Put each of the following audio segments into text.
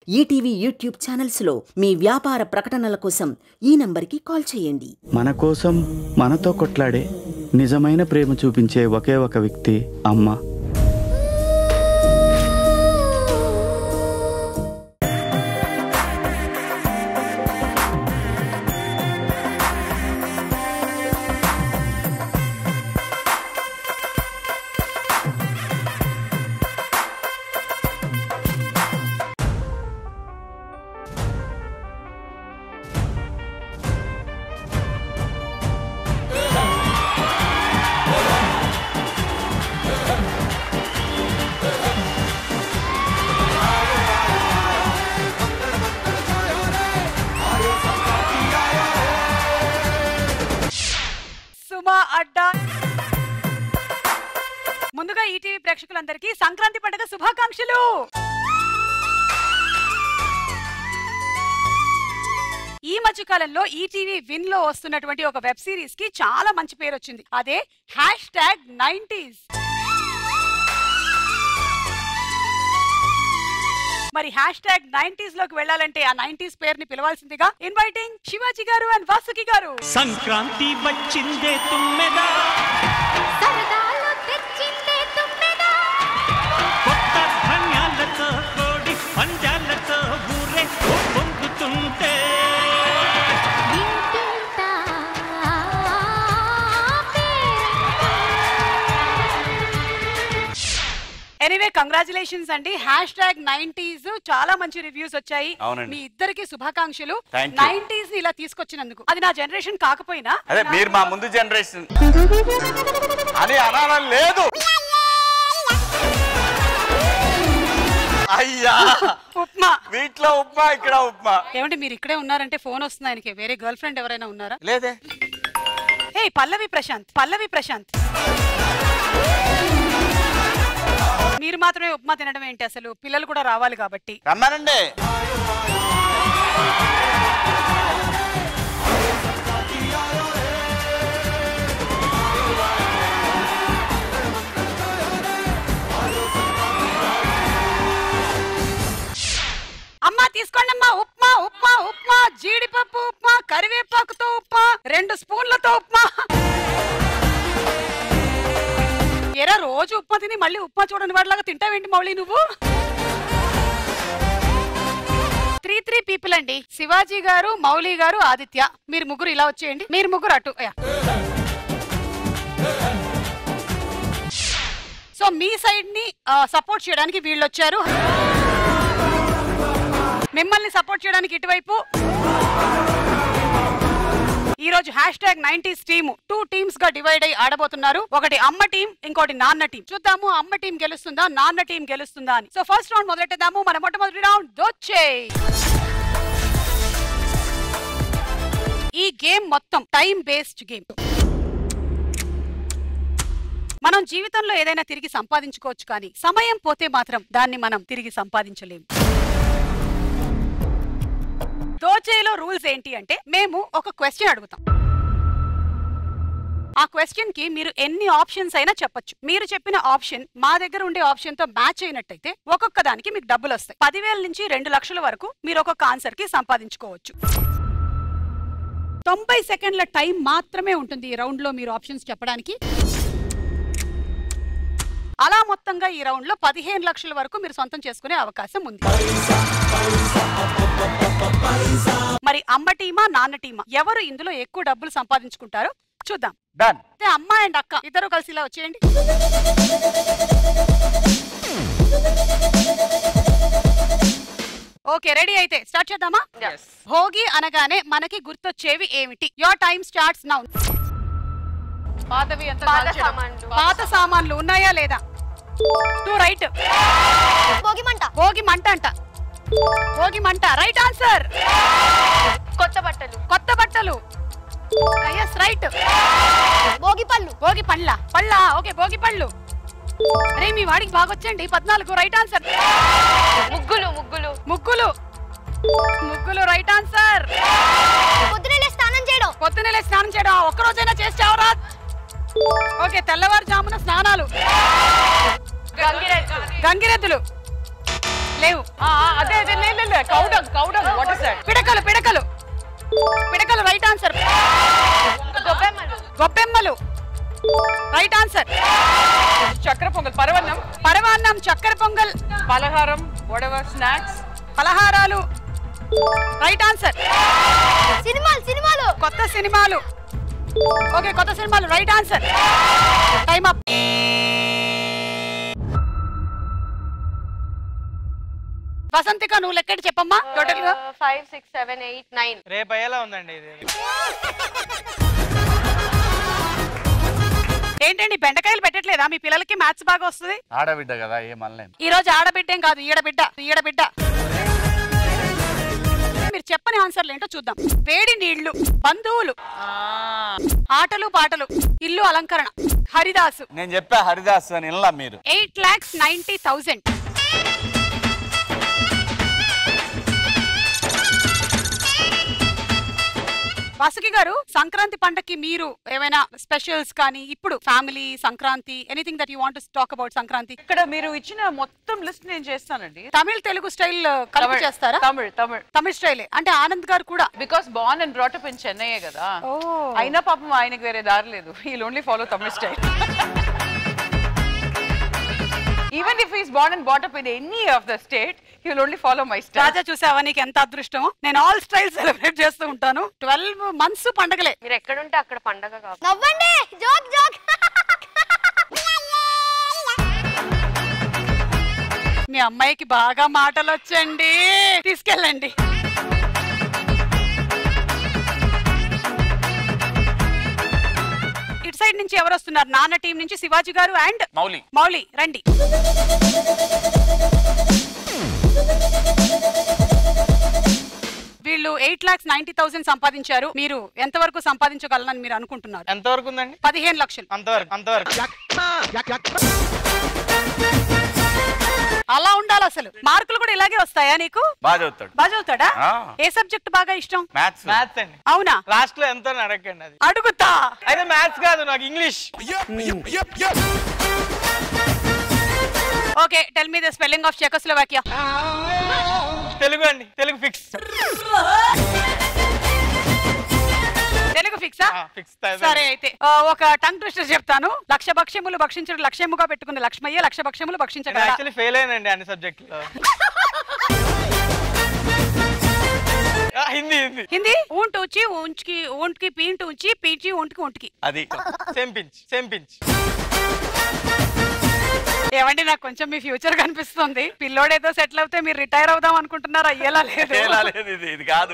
ETV YouTube ఛానల్స్లో మీ వ్యాపార ప్రకటనల కోసం ఈ నంబర్కి కాల్ చేయండి మన కోసం మనతో కొట్లాడే నిజమైన ప్రేమ చూపించే ఒకే ఒక వ్యక్తి అమ్మ సుమా అడ్డా ముందుగా ఈటీవీ ప్రేక్షకులందరికీ సంక్రాంతి పండుగ శుభాకాంక్షలు ఈ మధ్య కాలంలో ఈటీవీ విన్ లో వస్తున్నటువంటి ఒక వెబ్ సిరీస్ కి చాలా మంచి పేరు వచ్చింది అదే హ్యాష్ ట్యాగ్ నైన్టీస్ మరి హ్యాష్ ట్యాగ్ నైన్టీస్ లోకి వెళ్ళాలంటే ఆ నైన్టీస్ పేరుని పిలవాల్సిందిగా ఇన్వైటింగ్ శివాజీ గారు అండ్ వాసుకి గారు సంక్రాంతి వచ్చిందే తుమ్మెదా సరదాలు తెచ్చిందే తుమ్మెదా కొత్త ధాన్యాలతో కోడి పంజాలతో ఊరే పొందుతుంటే వింటుంటా ఎనీవే కంగ్రాచులేషన్స్ అండి హ్యాష్ ట్యాగ్ నైన్టీస్ చాలా మంచి రివ్యూస్ వచ్చాయి అవునండి. మీ ఇద్దరికి శుభాకాంక్షలు Thank you. నైన్టీస్ ఇలా తీసుకొచ్చినందుకు అది నా జనరేషన్ కాకపోయినా అదే మీరు మా ముందు జనరేషన్ అని అనాలని లేదు అయ్యా ఉప్మా వీటిలో ఉప్మా ఇక్కడ ఉప్మా ఏమంటే మీరు ఇక్కడే ఉన్నారంటే ఫోన్ వస్తుంది ఆయనకి వేరే గర్ల్ ఫ్రెండ్ ఎవరైనా ఉన్నారా లేదే హే పల్లవి ప్రశాంత్ పల్లవి ప్రశాంత్ మీరు మాత్రమే ఉప్మా తినడం ఏంటి అసలు పిల్లలు కూడా రావాలి కాబట్టి రమ్మానండి అమ్మా తీసుకోండి అమ్మా ఉప్మా ఉప్మా ఉప్మా జీడిపప్పు ఉప్మా కరివేపాకుతో ఉప్మా రెండు స్పూన్లతో ఉప్మా ఎరా రోజు ఉప్మా తిని మళ్ళీ ఉప్మా చూడని వాడిలాగా తింటావేంటి మౌళి నువ్వు త్రీ త్రీ పీపుల్ అండి శివాజీ గారు మౌలి గారు ఆదిత్య మీరు ముగ్గురు ఇలా వచ్చేయండి మీరు ముగ్గురు అటు యా. సో మీ సైడ్ ని సపోర్ట్ చేయడానికి వీళ్ళు వచ్చారు మిమ్మల్ని సపోర్ట్ చేయడానికి ఇటువైపు ఈ రోజు hash tag nineties team two teams గా డివైడ్ అయి ఆడబోతున్నారు ఒకటి అమ్మ టీం ఇంకోటి నాన్న టీం చూద్దాము అమ్మ టీం గెలుస్తుందా నాన్న టీం గెలుస్తుందా అని సో ఫస్ట్ రౌండ్ మొదలెట్టేద్దాము మన మొట్టమొదటి రౌండ్ దోచే ఈ గేమ్ మొత్తం టైం బేస్డ్ గేమ్ మనం జీవితంలో ఏదైనా తిరిగి సంపాదించుకోవచ్చు కానీ సమయం పోతే మాత్రం దాన్ని మనం తిరిగి సంపాదించలేము దోచేలో రూల్స్ ఏంటి అంటే మేము ఒక క్వశ్చన్ అడుగుతాం ఆ క్వశ్చన్ కి మీరు ఎన్ని ఆప్షన్స్ అయినా చెప్పొచ్చు మీరు చెప్పిన ఆప్షన్ మా దగ్గర ఉండే ఆప్షన్ తో మ్యాచ్ అయినట్టయితే ఒక్కొక్క దానికి మీకు డబ్బులు వస్తాయి పదివేల నుంచి రెండు లక్షల వరకు మీరు ఒక్కొక్క ఆన్సర్ కి సంపాదించుకోవచ్చు తొంభై సెకండ్ల టైం మాత్రమే ఉంటుంది ఈ రౌండ్ లో మీరు ఆప్షన్స్ చెప్పడానికి అలా మొత్తంగా ఈ రౌండ్ లో పదిహేను లక్షల వరకు మీరు సొంతం చేసుకునే అవకాశం ఉంది మరి అమ్మ టీమా నాన్న టీమా ఎవరు ఇందులో ఎక్కువ డబ్బులు సంపాదించుకుంటారో చూద్దాం డన్ అయితే అమ్మ అండ్ అక్క ఇద్దరు కలిసి ఇలా వచ్చేయండి ఓకే రెడీ అయితే స్టార్ట్ చేద్దామా భోగి అనగానే మనకి గుర్తొచ్చేవి ఏమిటి యోర్ టైం స్టార్ట్స్ నౌ పాతవి ఎంత కాల్చడం? పాత సామాన్లు ఉన్నాయా లేదా టూ రైట్ భోగి మంట భోగి మంట అంట భోగి మంట రైట్ ఆన్సర్ కొత్త బట్టలు కొత్త బట్టలు ఎస్ రైట్ భోగి పళ్ళు భోగి పండ్ల పళ్ళ ఓకే భోగి పళ్ళు అరే మీ వాడికి బాగొచ్చండి పద్నాలుగు రైట్ ఆన్సర్ ముగ్గులు ముగ్గులు ముగ్గులు ముగ్గులు రైట్ ఆన్సర్ పొద్దునే స్నానం చేయడం పొద్దున్నే లేచి స్నానం చేయడం ఆ ఒక్క రోజైనా చేసి చావరా ఓకే తెల్లవారుజామున స్నానాలు గంగిరెద్దులు లేవు ఆ, ఆ, అదే అదే లేదు లేదు కౌడగ్ కౌడగ్ వాట్ ఇస్ దట్ పిడకలు పిడకలు పిడకలు రైట్ ఆన్సర్ గొబ్బెమ్మలు గొప్పెమ్మలు రైట్ ఆన్సర్ చక్ర పొంగల్ పరవన్నం పరమాన్నం చక్కెర పొంగల్ పలహారం వడవర్ స్నాక్స్ పలహారాలు రైట్ ఆన్సర్ సినిమాలు సినిమాలు కొత్త సినిమాలు ఓకే కొత్త సినిమాలు right answer time up Vasanthika నువ్వు లెక్కటి చెప్పమ్మా టోటల్ గా five six seven eight nine రేపు అయ్యేలా ఉందండి ఇది ఏంటండి బెండకాయలు పెట్టట్లేదా మీ పిల్లలకి మ్యాథ్స్ బాగా వస్తుంది ఆడబిడ్డ కదా ఏం అనలేం ఈ రోజు ఆడబిడ్డేం కాదు ఈడబిడ్డ ఈడబిడ్డ మీరు చెప్పని ఆన్సర్లు ఏంటో చూద్దాం వేడి నీళ్లు బంధువులు ఆటలు పాటలు ఇల్లు అలంకరణ హరిదాసు నేను చెప్పా హరిదాస్ అని వినలా మీరు eight lakhs ninety thousand Vasuki garu Sankranti పండక్కి మీరు ఏమైనా స్పెషల్స్ కానీ ఇప్పుడు family Sankranti anything that you want talk about Sankranti ఇక్కడ మీరు ఇచ్చిన మొత్తం లిస్ట్ నేను చేస్తానండి తమిళ్ తెలుగు స్టైల్ కలిపి తమిళ్- చేస్తారా తమిళ్ తమిళ్ తమిళ్ స్టైలే అంటే ఆనంద్ గారు కూడా because born and brought up in చెన్నైయే కదా అయినా పాపం ఆయనకు వేరే దారి లేదు he'll only follow Tamil style even if he's born and brought up in any of the state he will only follow my style Raja చూసావా నీకు ఎంత అదృష్టం నేను ఆల్ స్టైల్ సెలబ్రేట్ చేస్తూ ఉంటాను ట్వెల్వ్ మంత్స్ పండగలే మీరు ఎక్కడుంటే అక్కడ పండగ కాదు నవ్వండి జోక్ జోక్ మీ అమ్మాయికి బాగా మాటలు వచ్చండి తీసుకెళ్ళండి ఇటు సైడ్ నుంచి ఎవరు వస్తున్నారు నాన్న టీం నుంచి శివాజీ గారు అండ్ మౌలి మౌలి రండి వీళ్ళు ఎయిట్ లాక్స్ నైన్టీ థౌసండ్ సంపాదించారు మీరు ఎంత వరకు సంపాదించగలనని మీరు అనుకుంటున్నారు ఎంతవరకు ఉందండి పదిహేను లక్షలు అంతవరకు అంతవరకు అలా ఉండాలి అసలు మార్కులు కూడా ఇలాగే వస్తాయా నీకు బాగా చదువుతాడు బాగా చదువుతాడా ఆ. ఏ సబ్జెక్ట్ బాగా ఇష్టం మ్యాథ్స్ మ్యాథ్స్ అండి అవునా లాస్ట్ లో ఎంతో అడగండి అది అడుగుతా అయితే మ్యాథ్స్ కాదు నాకు English okay tell me the spelling of Czechoslovakia Telugu అండి తెలుగు ఫిక్స్ తెలుగు ఫిక్సా ఫిక్స్ సరే అయితే ఆ, ఒక టంగ్ ట్విస్టర్ చెప్తాను లక్ష భక్ష్యములు భక్షించడం లక్ష్యముగా పెట్టుకున్న లక్ష్మయ్య లక్ష భక్ష్యములు భక్షించగల యాక్చువల్లీ ఫెయిల్ అయినండి అన్ని సబ్జెక్టులో హిందీ హిందీ హిందీ ఊంట్ ఊచి ఊంచ్కి ఊంట్కి పీంట్ ఊంచి పీచి ఊంట్కి ఊంట్కి అది సేమ్ పించ్ సేమ్ పించ్ ఏమండి నాకు కొంచెం మీ ఫ్యూచర్ కనిపిస్తుంది పిల్లోడేదో సెటిల్ అవుతే మీరు రిటైర్ అవుదాం అనుకుంటున్నారు అయ్యేలా లేదు ఎలా లేదు ఇది ఇది కాదు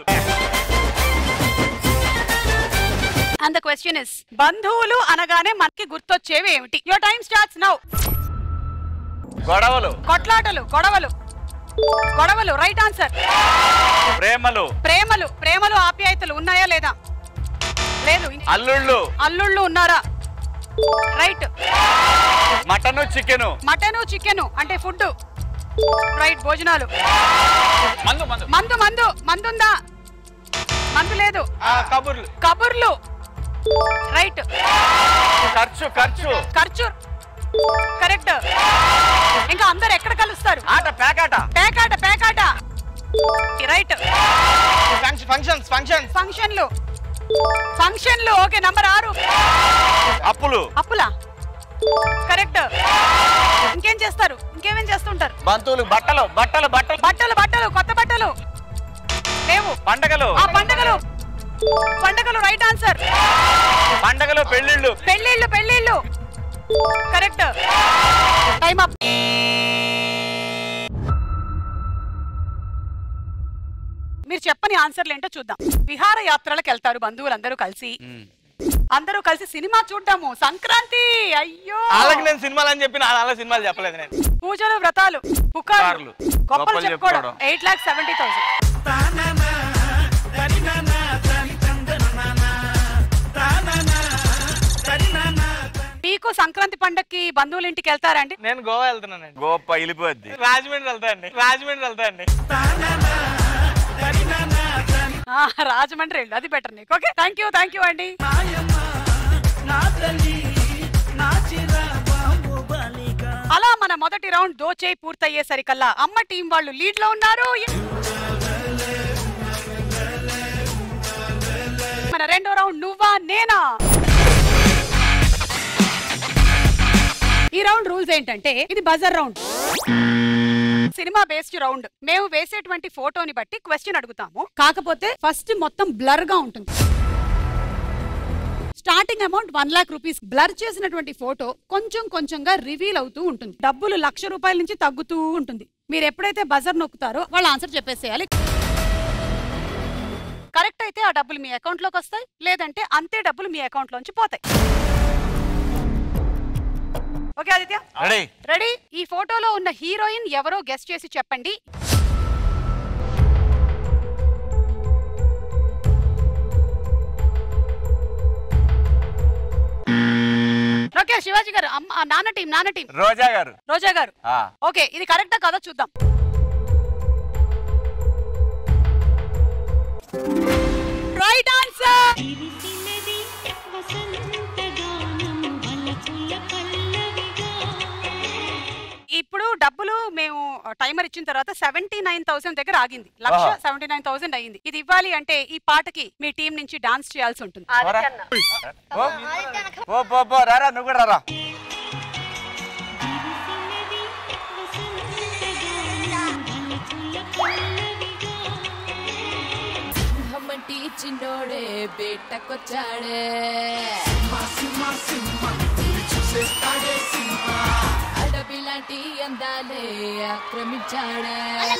అండ్ ద క్వశ్చన్ ఇస్ బంధువులు అనగానే మనకి గుర్తొచ్చేవి ఏమిటి యువర్ టైం స్టార్ట్స్ నౌ గొడవలు కొట్లాటలు గొడవలు గొడవలు రైట్ ఆన్సర్ ప్రేమలు ప్రేమలు ప్రేమలు ఆప్యాయతలు ఉన్నాయా లేదా లేదు అల్లుళ్ళు అల్లుళ్ళు ఉన్నారా right mutton chicken mutton chicken అంటే ఫుడ్ రైట్ భోజనాలు మందు మందు మందు మందు మందుందా మందు లేదు కబుర్లు కబుర్లు రైట్ ఖర్చు ఖర్చు ఖర్చు కరెక్ట్ ఇంకా అందరు ఎక్కడ కలుస్తారు ఆట పేకాట పేకాట పేకాట రైట్ ఫంక్షన్స్ ఫంక్షన్స్ ఫంక్షన్లు ఫంక్షన్లు ఓకే నంబర్ ఆరు అప్పులు అప్పులా కరెక్ట్ ఇంకేం చేస్తారు ఇంకేమేం చేస్తుంటారు బంతువులు బట్టలు బట్టలు బట్టలు బట్టలు బట్టలు కొత్త బట్టలు లేవు పండగలు ఆ పండగలు పండగలు రైట్ ఆన్సర్ పండగలు పెళ్ళిళ్ళు పెళ్ళిళ్ళు పెళ్ళిళ్ళు కరెక్ట్ టైం అప్ మీరు చెప్పని ఆన్సర్లు ఏంటో చూద్దాం విహార యాత్రలకు వెళ్తారు బంధువులందరూ కలిసి అందరూ కలిసి సినిమా చూడ్డాము సంక్రాంతి అయ్యో వాళ్ళకి నేను సినిమాలు అని చెప్పిన వాళ్ళ సినిమాలు చెప్పలేదు నేను పూజలు వ్రతాలు పుకార్లు పుకార్లు. గొప్పలు గొప్పలు చెప్పుకోవడం చెప్పుకోవడం. ఎయిట్ లాక్ సెవెంటీ థౌసండ్ మీకు సంక్రాంతి పండక్కి బంధువుల ఇంటికి వెళ్తారండి నేను గోవా వెళ్తున్నానండి గోప వెళ్ళిపోద్ది రాజమండ్రి వెళ్తా అండి రాజమండ్రి వెళ్తా అండి ఆ, రాజమండ్రి వెళ్ళు అది బెటర్ నీకు okay thank you thank you అండి అలా మన మొదటి రౌండ్ దోచే పూర్తయ్యేసరికల్లా అమ్మ టీం వాళ్ళు లీడ్ లో ఉన్నారు మన రెండో రౌండ్ నువ్వా నేనా ఈ రౌండ్ రూల్స్ ఏంటంటే ఇది buzzer round cinema based round మేము వేసేటువంటి ఫోటోని బట్టి క్వశ్చన్ అడుగుతాము కాకపోతే ఫస్ట్ మొత్తం బ్లర్ గా ఉంటుంది starting amount one lakh rupees blur చేసినటువంటి ఫోటో కొంచెం కొంచెంగా రివీల్ అవుతూ ఉంటుంది డబ్బులు లక్ష రూపాయల నుంచి తగ్గుతూ ఉంటుంది మీరు ఎప్పుడైతే బజర్ నొక్కుతారో వాళ్ళు ఆన్సర్ చెప్పేసేయాలి కరెక్ట్ అయితే ఆ డబ్బులు మీ అకౌంట్ లోకి వస్తాయి లేదంటే అంతే డబ్బులు మీ అకౌంట్ లోంచి పోతాయి ఓకే ఆదిత్య రెడీ రెడీ ఈ ఫోటోలో ఉన్న హీరోయిన్ ఎవరో గెస్ట్ చేసి చెప్పండి ఓకే శివాజీ గారు అమ్మ ఆ, నాన్న టీం నాన్న టీం రోజా గారు రోజా గారు ఆ, ఓకే ఇది కరెక్టా కాదో చూద్దాం రైట్ ఆన్సర్ ఇప్పుడు డబ్బులు మేము టైమర్ ఇచ్చిన తర్వాత సెవెంటీ నైన్ థౌసండ్ దగ్గర ఆగింది లక్ష ఆహా. సెవెంటీ నైన్ థౌసండ్ అయింది ఇది ఇవ్వాలి అంటే ఈ పాటకి మీ టీం నుంచి డాన్స్ చేయాల్సి ఉంటుంది ఆదిత్య అన్న ఓ, ఓ పో పో రారా నువ్వు కూడా రారా హమ్మటి చిన్నోడే బేటకొచ్చాడే అడవి లాంటి అందాలే ఆక్రమించాడే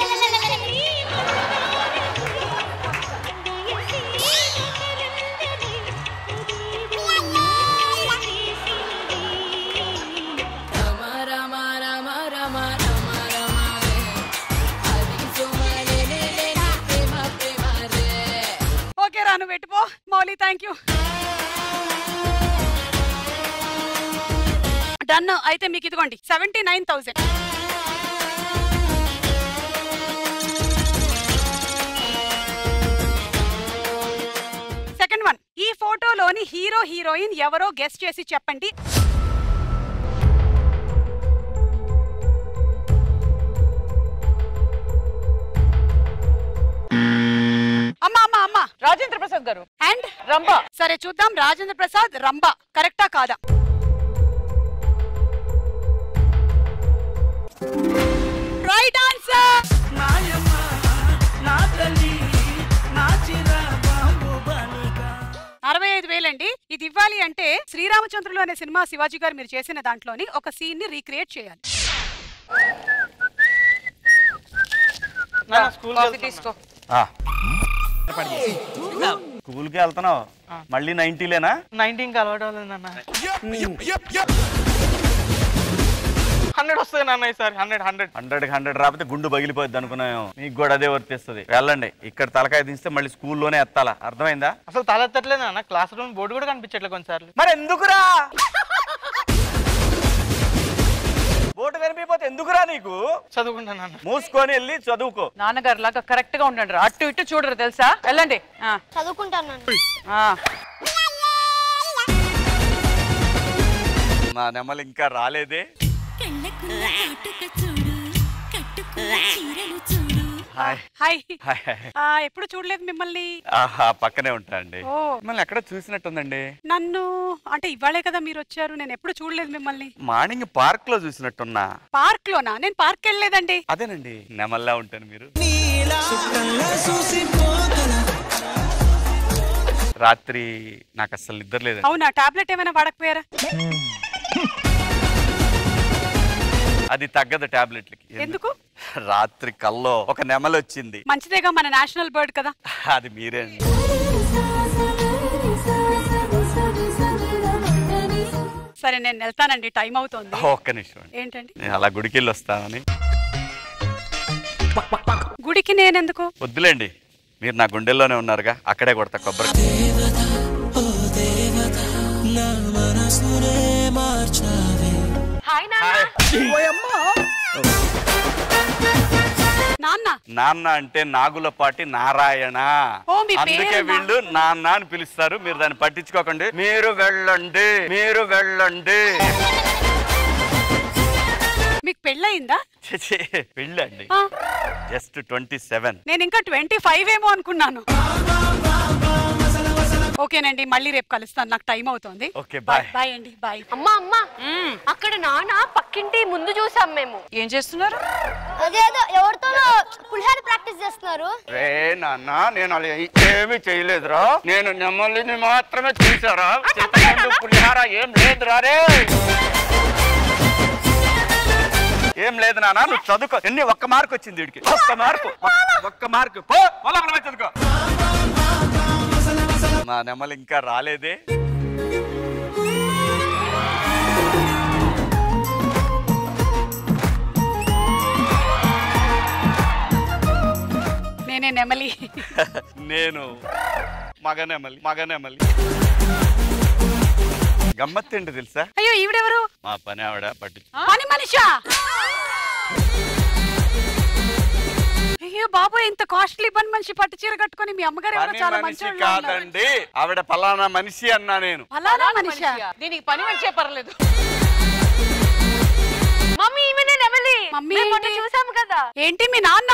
రామ రామ రామ రామ రామ రామ రే. అది సుమలే లే లే లే ప్రేమ ప్రేమ రే ఓకే రాను పెట్టిపో మౌలి థ్యాంక్ యూ డన్ అయితే మీకు ఇదిగోండి seventy nine thousand second one ఈ ఫోటోలోని హీరో హీరోయిన్ ఎవరో గెస్ట్ చేసి చెప్పండి అమ్మా అమ్మా అమ్మా రాజేంద్ర ప్రసాద్ గారు అండ్ రంభ సరే చూద్దాం రాజేంద్ర ప్రసాద్ రంభ కరెక్టా కాదా రైట్ ఆన్సర్ అరవై ఐదు వేలండి ఇది ఇవ్వాలి అంటే శ్రీరామచంద్రులు అనే సినిమా శివాజీ గారు మీరు చేసిన దాంట్లోని ఒక సీన్ ని రీక్రియేట్ చేయాలి నాన్న స్కూల్ కాఫీ తీసుకో ఆ. స్కూల్కి వెళ్తున్నావు మళ్ళీ నైన్టీలేనా నైన్టీన్ కి అలవాటు అవ్వలేదు నాన్న హండ్రెడ్ వస్తుంది నాన్న ఈసారి హండ్రెడ్ హండ్రెడ్ హండ్రెడ్ హండ్రెడ్ రాకపోతే గుండు పగిలిపోద్ది అనుకున్నాం మీకు కూడా అదే వర్తిస్తుంది వెళ్ళండి ఇక్కడ తలకాయ తీస్తే మళ్ళీ స్కూల్లోనే ఎత్తాలా అర్థమైందా అసలు తల ఎత్తట్లేదు నాన్న క్లాస్ రూమ్ బోర్డు కూడా కనిపించట్లేదు కొన్నిసార్లు మరి ఎందుకురా బోటు కనిపిపోతే ఎందుకురా నీకు చదువుకుంటా నాన్న మూసుకొని వెళ్ళి చదువుకో నాన్నగారు లాగా కరెక్ట్ గా ఉండండి రా. అటు ఇటు చూడరు తెలుసా వెళ్ళండి ఆ, చదువుకుంటాను నాన్న ఆ. నా నెమలు ఇంకా రాలేదే హాయ్ హాయ్ హాయ్ హాయ్. ఆ, ఎప్పుడు చూడలేదు మిమ్మల్ని ఆహా పక్కనే ఉంటా అండి ఓ మిమ్మల్ని ఎక్కడ చూసినట్టుందండి నన్ను అంటే ఇవాళే కదా మీరు వచ్చారు నేను ఎప్పుడు చూడలేదు మిమ్మల్ని మార్నింగ్ పార్క్ లో చూసినట్టున్నా పార్క్ లోనా నేను పార్క్ వెళ్ళలేదండి అదేనండి నెమల్లా ఉంటాను మీరు రాత్రి నాకు అసలు నిద్ర లేదండి అవునా టాబ్లెట్ ఏమైనా వాడకపోయారా అది తగ్గదు టాబ్లెట్లకి ఎందుకు రాత్రి కల్లో ఒక నెమలి వచ్చింది మంచిదేగా మన నేషనల్ బర్డ్ కదా అది మీరే అండి సరే నేను వెళ్తానండి టైం అవుతోంది ఒక్క నిమిషం అండి ఏంటండి నేను అలా గుడికి వెళ్ళి వస్తానని గుడికి నేనెందుకు వద్దులేండి మీరు నా గుండెల్లోనే ఉన్నారుగా అక్కడే కొడతా కొబ్బరి హాయ్ నాన్న నాన్న నాన్న అంటే నాగులపాటి నారాయణ ఓ, మీ అందుకే పేరు నా- వీళ్ళు నాన్న అని పిలుస్తారు మీరు దాన్ని పట్టించుకోకండి మీరు వెళ్ళండి మీరు వెళ్ళండి మీకు పెళ్ళయిందా పెళ్ళండి ఆ, జస్ట్ ట్వంటీ సెవెన్ నేను ఇంకా ట్వంటీ ఫైవ్ ఏమో అనుకున్నాను ఓకేనండి మళ్ళీ రేపు కలుస్తాను నాకు టైం అవుతుంది ఓకే బాయ్ బాయ్ అండి బాయ్ అమ్మా అమ్మా అక్కడ నాన్న పక్కింటి ముందు చూసాం మేము ఏం చేస్తున్నారు అదేదో ఎవరితోనో పులిహార ప్రాక్టీస్ చేస్తున్నారు రే నాన్న నేను అలా ఏమీ చేయలేదురా నేను నెమ్మలిని మాత్రమే చూసారా చింతపండు పులిహార ఏం లేదురా రే ఏం లేదు నాన్న నువ్వు చదువుకో ఎన్ని ఒక్క మార్క్ వచ్చింది వీడికి ఒక్క మార్కు ఒక్క- ఒక్క మార్కు పో పొలం పోయి చదువుకో నా నెమలు ఇంకా రాలేదే నేనే నెమలి నేను మగ నెమలి మగ నెమలి గమ్మత్తేంటి తెలుసా అయ్యో ఈవిడెవరు మా పని ఆవిడ పట్టించు పని మనిషా అయ్యో బాబు ఇంత కాస్ట్లీ పని మనిషి పట్టు చీర కట్టుకొని మీ అమ్మగారు ఎవరో పని చాలా మనిషి మంచి కాదండి ఆవిడ పలానా మనిషి అన్నా నేను అలానా మనిషా దీనికి పని మంచిగా పర్లేదు మమ్మీ ఈమెనే నెమలి మమ్మీ మేము మొన్న ఏంటి? చూసాం కదా ఏంటి మీ నాన్న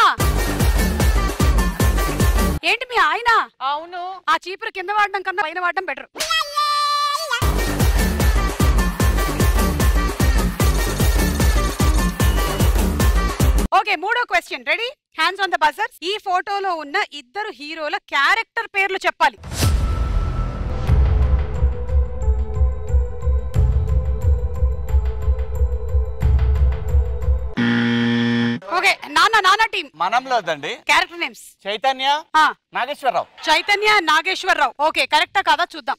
ఏంటి మీ ఆయన అవును ఆ చీపురు కింద వాడడం కన్నా పైన వాడడం బెటర్ ఓకే మూడో question ready hands on the buzzer ఈ ఫోటోలో ఉన్న ఇద్దరు హీరోల క్యారెక్టర్ పేర్లు చెప్పాలి ఓకే నాన్న నాన్న టీం మనంలోదండి character names Chaitanya Nageswara Rao Chaitanya Nageswara Rao okay కరెక్టా కాదా చూద్దాం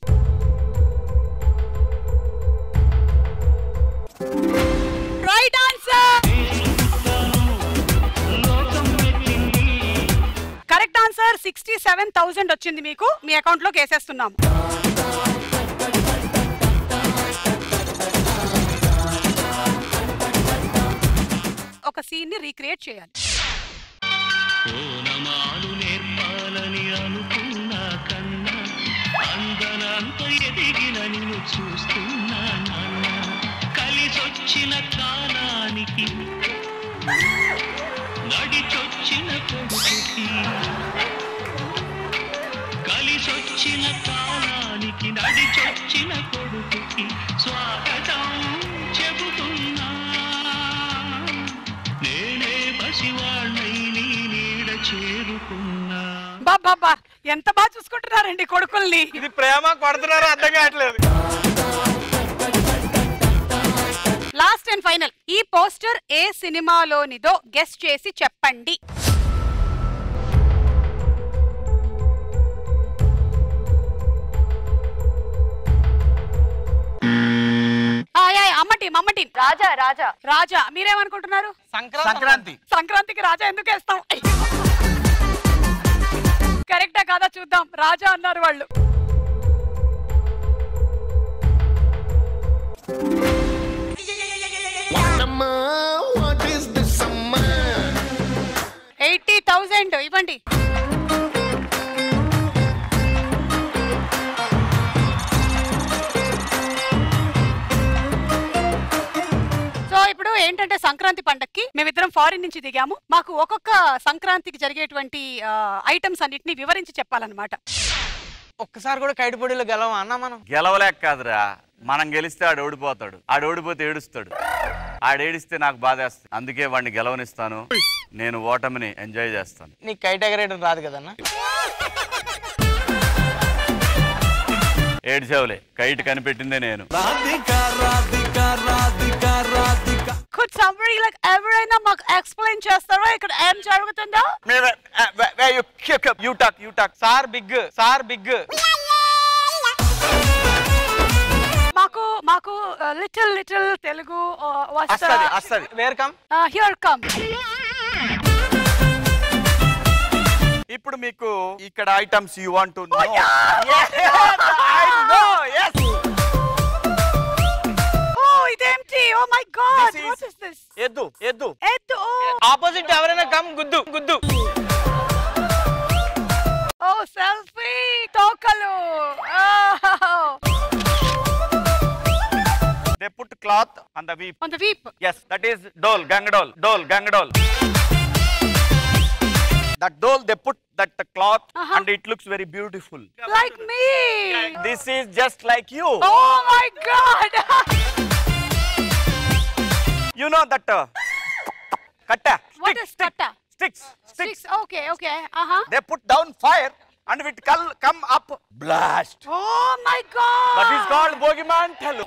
right answer correct answer sixty seven thousand వచ్చింది మీకు మీ అకౌంట్ లోకి వేసేస్తున్నాము ఒక సీన్ ని రీక్రియేట్ చేయాలి ఓనమాలు నేర్పాలని అనుకున్నా కన్నా అందనంత ఎదిగిన నిన్ను చూస్తున్నా నాన్న కలిసొచ్చిన కాలానికి నడిచొచ్చిన కొడుకుకి కలిసొచ్చిన కాలానికి నడిచొచ్చిన కొడుకుకి స్వాగతం చెబుతున్నా నేనే పసివాణ్ణై నీ నీడ చేరుకున్నా బాబా ఎంత బాగా చూసుకుంటున్నారండి కొడుకుల్ని ఇది ప్రేమ కొడుతున్నారు అర్థం కావట్లేదు లాస్ట్ అండ్ ఫైనల్ ఈ పోస్టర్ ఏ సినిమాలోనిదో గెస్ట్ చేసి చెప్పండి ఆ, యా, యా, అమ్మ టీం అమ్మ టీం రాజా రాజా రాజా మీరేమనుకుంటున్నారు సంక్రాంతి సంక్రాంతికి రాజా ఎందుకు వేస్తాం కరెక్టా కాదా చూద్దాం రాజా అన్నారు వాళ్ళు ఎయిటీ థౌజండ్ ఇవ్వండి సో ఇప్పుడు ఏంటంటే సంక్రాంతి పండక్కి మేమిద్దరం ఫారిన్ నుంచి దిగాము మాకు ఒక్కొక్క సంక్రాంతికి జరిగేటువంటి ఐటమ్స్ అన్నిటిని వివరించి చెప్పాలన్నమాట ఒక్కసారి కూడా కైడి పొడిలో గెలవం అన్నా మనం గెలవలేక కాదురా మనం గెలిస్తే ఆడు ఓడిపోతాడు ఆడు ఓడిపోతే ఏడుస్తాడు ఆడు ఏడిస్తే నాకు బాధేస్తుంది అందుకే వాడిని గెలవనిస్తాను నేను ఓటమిని ఎంజాయ్ చేస్తాను నీకు కైట్ ఎగరేయడం రాదు కదన్నా ఏడ్చావులే కైట్ కనిపెట్టిందే నేను కుడ్ సంబడి లైక్ ఎవరైనా మాకు ఎక్స్ప్లెయిన్ చేస్తారా ఇక్కడ ఏం జరుగుతుందో you talk you talk sir big sir big మాకు మాకు లిటిల్ లిటిల్ తెలుగు వస్తా వస్తది వస్తది వేర్ కమ్ హియర్ కమ్ ఇప్పుడు మీకు ఇక్కడ items you want to know oh ఇదేంటి oh my god This is- what is this ఎద్దు ఎద్దు ఎద్దు ఆపోజిట్ ఎవరైనా కమ్ గుద్దు గుద్దు ఓ సెల్ఫీ తోకలు they put cloth on the weep. On the weep. Yes, that is dole, gangadol, dole, gangadol. That dole they put that cloth Uh-huh. and it looks very beautiful. Like me. This is just like you. Oh my God. You know that uh, katta, what is katta? sticks, sticks. Six. Okay, okay. Uh-huh. They put down fire and it will come up blast. Oh my God. That is called bogimantalu.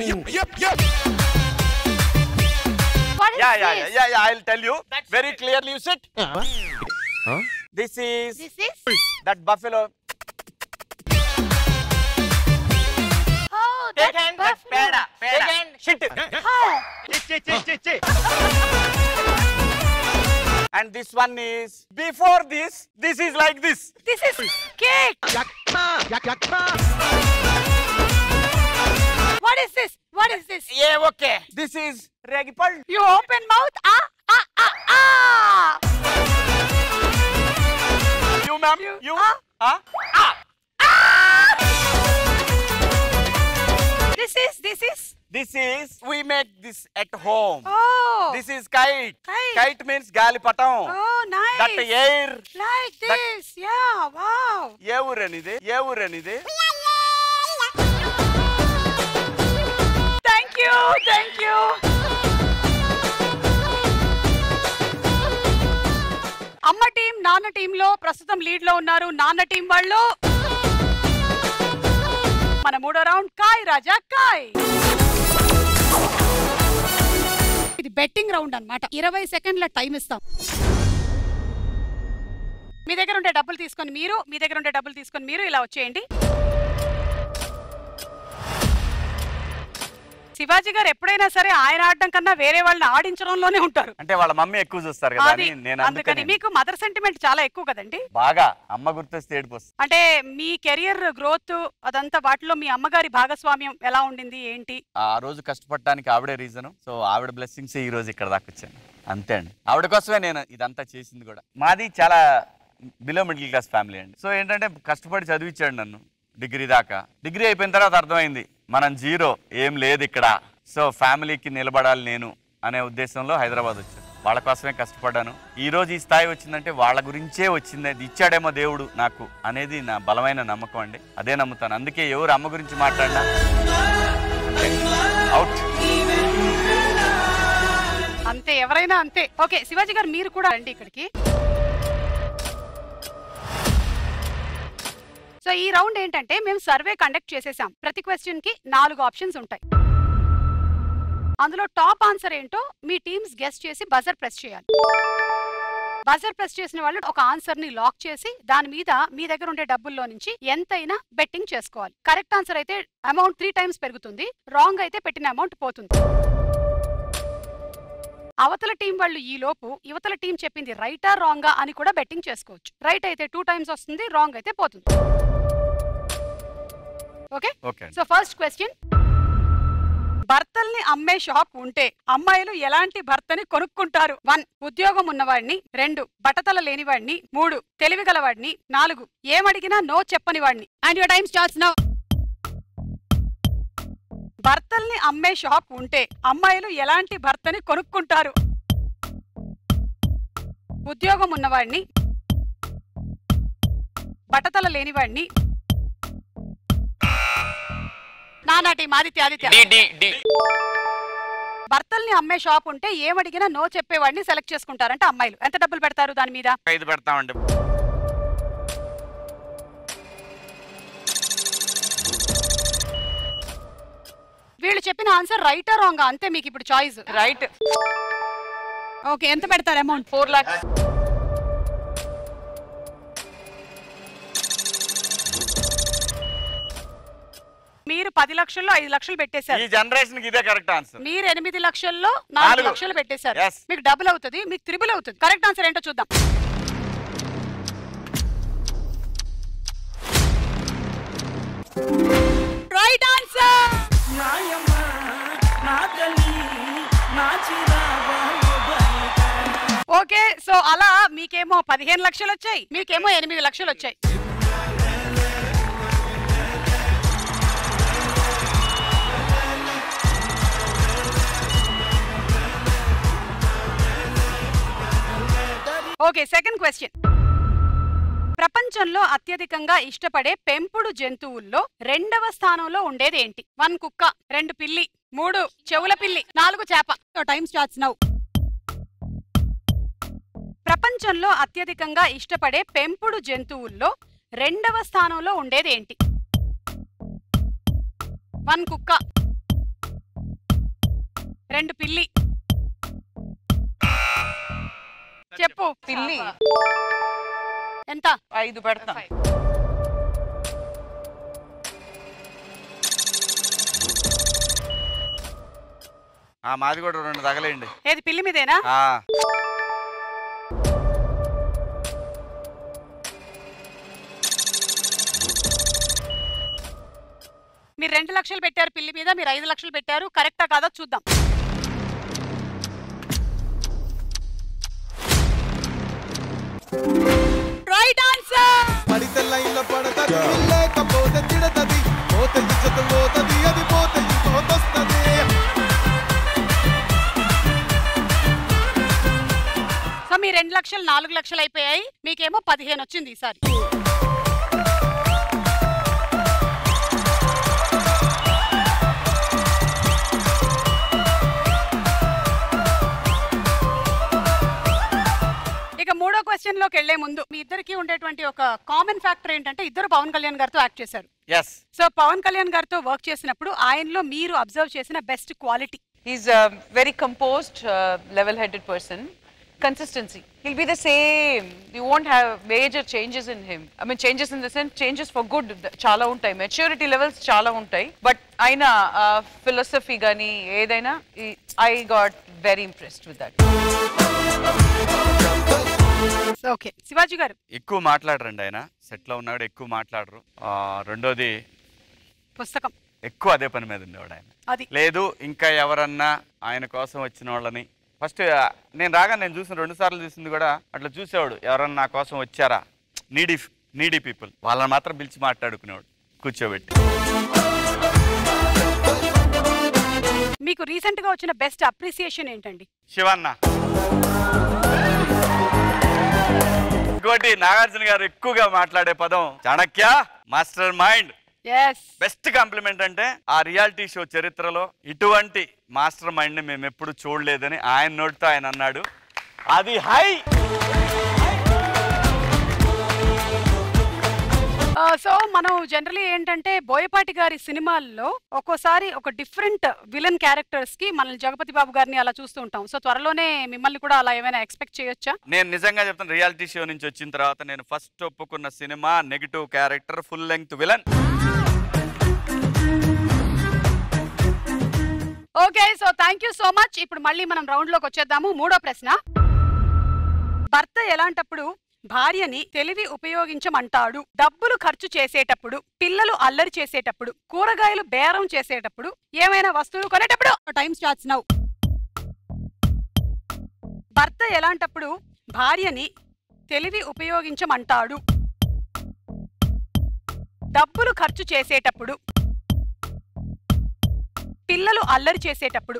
What is Yeah, yeah, this? yeah, yeah, yeah. I'll tell you very clearly. You sit. This is This is? that buffalo. Oh, that's buffalo. Shit. Oh. And this one is before this. This is like this. This is cake. What is this? What is this? Yeah, okay. This is regipal. You open mouth. Ah, ah, ah, ah. You, ma'am. You- You. ah. Huh? Ah. This is, this is. This is we make this at home. Oh. This is kite. Kite. Kite means galipatam. Oh, nice. That air. Like this. Yeah, wow. ఏ ఊరనిది ఏ ఊరనిది Thank you, thank you. అమ్మ team నాన్న team లో ప్రస్తుతం lead లో ఉన్నారు నాన్న టీం వాళ్ళు మన మూడో రౌండ్ కాయ్ రాజా కాయ్ ఇది బెట్టింగ్ రౌండ్ అన్నమాట ఇరవై సెకండ్ల టైం ఇస్తాం మీ దగ్గర ఉండే డబ్బులు తీసుకొని మీరు మీ దగ్గర ఉండే డబ్బులు తీసుకొని మీరు ఇలా వచ్చేయండి శివాజీ గారు ఎప్పుడైనా సరే ఆయన ఆడడం కన్నా వేరే వాళ్ళని ఆడించడంలోనే ఉంటారు అంటే వాళ్ళ మమ్మీ ఎక్కువ చూస్తారు కదా అది అని నేను అందుకని అందుకని మీకు మదర్ సెంటిమెంట్ చాలా ఎక్కువ కదండి బాగా అమ్మ గుర్తొస్తే ఏడుపు వస్తుంది అంటే మీ కెరియర్ గ్రోత్ అదంతా వాటిలో మీ అమ్మగారి భాగస్వామ్యం ఎలా ఉండింది ఏంటి ఆ రోజు కష్టపడటానికి ఆవిడే రీజన్ సో ఆవిడ బ్లెస్సింగ్స్ ఈ రోజు ఇక్కడ దాకా వచ్చాను అంతే అండి ఆవిడ కోసమే నేను ఇదంతా చేసింది కూడా మాది చాలా బిలో మిడిల్ క్లాస్ ఫ్యామిలీ అండి సో ఏంటంటే కష్టపడి చదివించాడు నన్ను డిగ్రీ దాకా డిగ్రీ అయిపోయిన తర్వాత అర్థమైంది మనం జీరో ఏం లేదు ఇక్కడ సో ఫ్యామిలీకి నిలబడాలి నేను అనే ఉద్దేశంలో హైదరాబాద్ వచ్చాను వాళ్ళ కోసమే కష్టపడ్డాను ఈ రోజు ఈ స్థాయి వచ్చిందంటే వాళ్ళ గురించే వచ్చింది అది ఇచ్చాడేమో దేవుడు నాకు అనేది నా బలమైన నమ్మకం అండి అదే నమ్ముతాను అందుకే ఎవరు అమ్మ గురించి మాట్లాడినా అవుట్ అంతే ఎవరైనా అంతే ఓకే శివాజీ గారు మీరు కూడా రండి ఇక్కడికి సో ఈ రౌండ్ ఏంటంటే మేము సర్వే కండక్ట్ చేసేసాం ప్రతి క్వశ్చన్ కి నాలుగు ఆప్షన్స్ ఉంటాయి అందులో టాప్ ఆన్సర్ ఏంటో మీ టీమ్స్ గెస్ట్ చేసి బజర్ ప్రెస్ చేయాలి బజర్ ప్రెస్ చేసిన వాళ్ళు ఒక ఆన్సర్ ని లాక్ చేసి దాని మీద మీ దగ్గర ఉండే డబ్బుల్లో నుంచి ఎంతైనా బెట్టింగ్ చేసుకోవాలి కరెక్ట్ ఆన్సర్ అయితే అమౌంట్ త్రీ టైమ్స్ పెరుగుతుంది రాంగ్ అయితే పెట్టిన అమౌంట్ పోతుంది అవతల టీం వాళ్ళు ఈ లోపు యువతల టీం చెప్పింది రైటా రాంగా అని కూడా బెట్టింగ్ చేసుకోవచ్చు రైట్ అయితే టూ టైమ్స్ వస్తుంది రాంగ్ అయితే పోతుంది okay okay so first question భర్తల్ని అమ్మే షాప్ ఉంటే అమ్మాయిలు ఎలాంటి భర్తని కొనుక్కుంటారు వన్ ఉద్యోగం ఉన్నవాడిని రెండు బట్టతల లేనివాడిని మూడు తెలివి గలవాడిని నాలుగు ఏమడిగినా నో చెప్పని వాడిని and your time starts now భర్తల్ని అమ్మే షాప్ ఉంటే అమ్మాయిలు ఎలాంటి భర్తని కొనుక్కుంటారు ఉద్యోగం ఉన్నవాడిని బట్టతల లేనివాడిని నానాటి ఆదిత్య ఆదిత్య భర్తల్ని అమ్మే షాప్ ఉంటే ఏమడిగినా నో చెప్పేవాడిని సెలెక్ట్ చేసుకుంటారంట అమ్మాయిలు ఎంత డబ్బులు పెడతారు దాని మీద ఐదు పెడతామండి వీళ్ళు చెప్పిన ఆన్సర్ రైటా రాంగ్ అంతే మీకు ఇప్పుడు చాయిస్ రైట్ ఓకే ఎంత పెడతారు అమౌంట్ ఫోర్ లాక్స్ మీరు పది లక్షల్లో ఐదు లక్షలు పెట్టేశారు ఈ జనరేషన్ కి ఇదే కరెక్ట్ ఆన్సర్ మీరు ఎనిమిది లక్షల్లో నాలుగు నాలుగు. లక్షలు పెట్టేశారు Yes. మీకు డబుల్ అవుతుంది మీకు త్రిబుల్ అవుతుంది కరెక్ట్ ఆన్సర్ ఏంటో చూద్దాం రైట్ ఆన్సర్ ఓకే సో అలా మీకేమో పదిహేను లక్షలు వచ్చాయి మీకేమో ఎనిమిది లక్షలు వచ్చాయి ఓకే సెకండ్ క్వశ్చన్ ప్రపంచంలో అత్యధికంగా ఇష్టపడే పెంపుడు జంతువుల్లో రెండవ స్థానంలో ఉండేది ఏంటి వన్ కుక్క రెండు పిల్లి మూడు చెవుల పిల్లి నాలుగు చేప టైం స్టార్ట్స్ నౌ ప్రపంచంలో అత్యధికంగా ఇష్టపడే పెంపుడు జంతువుల్లో రెండవ స్థానంలో ఉండేది ఏంటి వన్ కుక్క రెండు పిల్లి చెప్పు పిల్లి ఎంత ఐదు పెడతాం ఆ మాది కూడా రెండు తగలేయండి ఏది పిల్లి మీదేనా ఆ, మీరు రెండు లక్షలు పెట్టారు పిల్లి మీద మీరు ఐదు లక్షలు పెట్టారు కరెక్టా కాదా చూద్దాం రైట్ ఆన్సర్ పడితే లైన్లో పడతది లేకపోతే తిడతది పోతే ఇచ్చత పోతది అది పోతే ఇంకోతొస్తది సో మీ రెండు లక్షలు నాలుగు లక్షలు అయిపోయాయి మీకేమో పదిహేను వచ్చింది ఈసారి ఇక మూడో క్వశ్చన్ లోకి వెళ్లే ముందు మీ ఇద్దరికి ఉండేటువంటి ఒక కామన్ ఫ్యాక్టర్ ఏంటంటే ఇద్దరు పవన్ కళ్యాణ్ గారితో యాక్ట్ చేశారు ఎస్ సో పవన్ కళ్యాణ్ గారితో వర్క్ చేసినప్పుడు ఆయనలో మీరు అబ్జర్వ్ చేసిన best quality He's a very composed, uh, level headed person. Consistency. He'll be the same. You won't have major changes in him. I mean, changes in the sense, changes for good. చాలా ఉంటాయి maturity levels చాలా ఉంటాయి but ఆయన philosophy కానీ ఏదైనా I got very impressed with that okay Shivaji garu ఎక్కువ మాట్లాడరండి ఆయన సెట్లో ఉన్నాడు ఎక్కువ మాట్లాడరు ఆ, రెండోది పుస్తకం ఎక్కువ అదే పని మీద ఉండేవాడు ఆయన అది లేదు ఇంకా ఎవరన్నా ఆయన కోసం వచ్చిన వాళ్ళని ఫస్ట్ నేను రాగా నేను చూసిన రెండు సార్లు చూసింది కూడా అట్లా చూసేవాడు ఎవరన్నా నా కోసం వచ్చారా నీడీ నీడీ పీపుల్ వాళ్ళని మాత్రం పిలిచి మాట్లాడుకునేవాడు కూర్చోబెట్టి మీకు రీసెంట్ గా వచ్చిన బెస్ట్ అప్రిసియేషన్ ఏంటండి శివన్న ఇంకోటి నాగార్జున గారు ఎక్కువగా మాట్లాడే పదం Chanakya mastermind yes best compliment అంటే ఆ రియాలిటీ షో చరిత్రలో ఇటువంటి మాస్టర్ మైండ్ ని మేము ఎప్పుడు చూడలేదని ఆయన నోటితో ఆయన అన్నాడు అది హై సో మనం జనరలీ ఏంటంటే బోయపాటి గారి సినిమాల్లో ఒక్కోసారి ఒక డిఫరెంట్ విలన్ క్యారెక్టర్స్ కి మనల్ని జగపతి బాబు గారిని అలా చూస్తూ ఉంటాం సో త్వరలోనే మిమ్మల్ని కూడా అలా ఏమైనా ఎక్స్పెక్ట్ చేయొచ్చా నేను నిజంగా చెప్తాను రియాలిటీ షో నుంచి వచ్చిన తర్వాత నేను ఫస్ట్ ఒప్పుకున్న cinema negative character full length villain okay so thank you so much ఇప్పుడు మళ్ళీ మనం రౌండ్ లోకి వచ్చేద్దాము మూడో ప్రశ్న భర్త ఎలాంటప్పుడు భార్యని తెలివి ఉపయోగించమంటాడు డబ్బులు ఖర్చు చేసేటప్పుడు పిల్లలు అల్లరి చేసేటప్పుడు కూరగాయలు బేరం చేసేటప్పుడు ఏమైనా వస్తువులు కొనేటప్పుడు టైం స్టార్ట్స్ నౌ భర్త ఎలాంటప్పుడు భార్యని తెలివి ఉపయోగించమంటాడు డబ్బులు ఖర్చు చేసేటప్పుడు పిల్లలు అల్లరి చేసేటప్పుడు